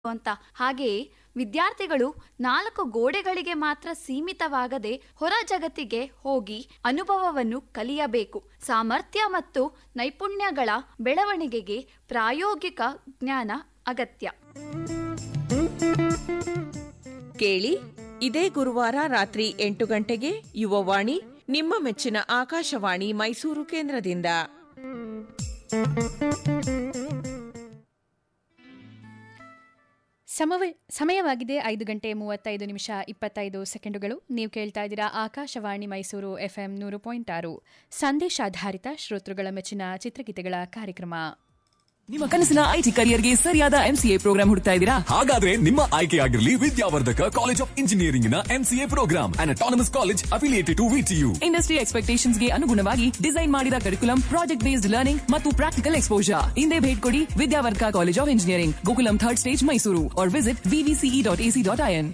ಅಂತ ಹಾಗೆಯೇ ವಿದ್ಯಾರ್ಥಿಗಳು ನಾಲ್ಕು ಗೋಡೆಗಳಿಗೆ ಮಾತ್ರ ಸೀಮಿತವಾಗದೆ ಹೊರ ಜಗತ್ತಿಗೆ ಹೋಗಿ ಅನುಭವವನ್ನು ಕಲಿಯಬೇಕು ಸಾಮರ್ಥ್ಯ ಮತ್ತು ನೈಪುಣ್ಯಗಳ ಬೆಳವಣಿಗೆಗೆ ಪ್ರಾಯೋಗಿಕ ಜ್ಞಾನ ಅಗತ್ಯ ಕೇಳಿ ಇದೇ ಗುರುವಾರ ರಾತ್ರಿ ಎಂಟು ಗಂಟೆಗೆ ಯುವವಾಣಿ ನಿಮ್ಮ ಮೆಚ್ಚಿನ ಆಕಾಶವಾಣಿ ಮೈಸೂರು ಕೇಂದ್ರದಿಂದ ಸಮವ ಸಮಯವಾಗಿದೆ ಐದು ಗಂಟೆ ಮೂವತ್ತೈದು ನಿಮಿಷ ಇಪ್ಪತ್ತೈದು ಸೆಕೆಂಡುಗಳು ನೀವು ಕೇಳ್ತಾ ಇದ್ದೀರಾ ಆಕಾಶವಾಣಿ ಮೈಸೂರು ಎಫ್ಎಂ ನೂರು ಪಾಯಿಂಟ್ ಆರು ಸಂದೇಶಾಧಾರಿತ ಶ್ರೋತೃಗಳ ಮೆಚ್ಚಿನ ಚಿತ್ರಗೀತೆಗಳ ಕಾರ್ಯಕ್ರಮ ನಿಮ್ಮ ಕನಸಿನ ಐಟಿ ಕರಿಯರ್ಗೆ ಸರಿಯಾದ ಎಂಸಿಎ ಪ್ರೋಗ್ರಾಂ ಹುಡುಕ್ತಾ ಇದ್ದೀರಾ ಹಾಗಾದ್ರೆ ನಿಮ್ಮ ಆಯ್ಕೆಯಾಗಿರಲಿ ವಿದ್ಯಾವರ್ಧಕ ಕಾಲೇಜ್ ಆಫ್ ಇಂಜಿನಿಯರಿಂಗ್ ನ MCA program and autonomous college affiliated to VTU industry expectations ಗೆ ಅನುಗುಣವಾಗಿ ಡಿಸೈನ್ ಮಾಡಿದ ಕರಿಕುಲಂ ಪ್ರಾಜೆಕ್ಟ್ ಬೇಸ್ಡ್ ಲರ್ನಿಂಗ್ ಮತ್ತು ಪ್ರಾಕ್ಟಿಕಲ್ ಎಕ್ಸ್ಪೋಜರ್ ಹಿಂದೆ ಭೇಟಿ ಕೊಡಿ Vidyavardhaka college of engineering Gokulam third stage Mysuru or visit VVCE dot AC dot IN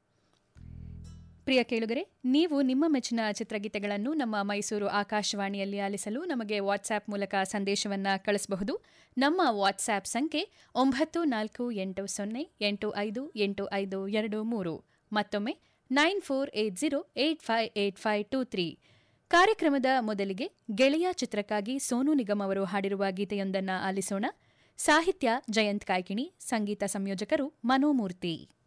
ಪ್ರಿಯ ಕೇಳುಗರೆ ನೀವು ನಿಮ್ಮ ಮೆಚ್ಚಿನ ಚಿತ್ರಗೀತೆಗಳನ್ನು ನಮ್ಮ ಮೈಸೂರು ಆಕಾಶವಾಣಿಯಲ್ಲಿ ಆಲಿಸಲು ನಮಗೆ ವಾಟ್ಸ್ಆಪ್ ಮೂಲಕ ಸಂದೇಶವನ್ನು ಕಳಿಸಬಹುದು ನಮ್ಮ ವಾಟ್ಸ್ಆಪ್ ಸಂಖ್ಯೆ ಒಂಬತ್ತು ನಾಲ್ಕು ಎಂಟು ಸೊನ್ನೆ ಎಂಟು ಐದು ಎಂಟು ಐದು ಎರಡು ಮೂರು ಮತ್ತೊಮ್ಮೆ nine four eight zero eight five eight five two three ಕಾರ್ಯಕ್ರಮದ ಮೊದಲಿಗೆ ಗೆಳೆಯ ಚಿತ್ರಕ್ಕಾಗಿ ಸೋನು ನಿಗಮ್ ಅವರು ಹಾಡಿರುವ ಗೀತೆಯೊಂದನ್ನು ಆಲಿಸೋಣ ಸಾಹಿತ್ಯ ಜಯಂತ್ ಕಾಯ್ಕಿಣಿ ಸಂಗೀತ ಸಂಯೋಜಕರು ಮನೋಮೂರ್ತಿ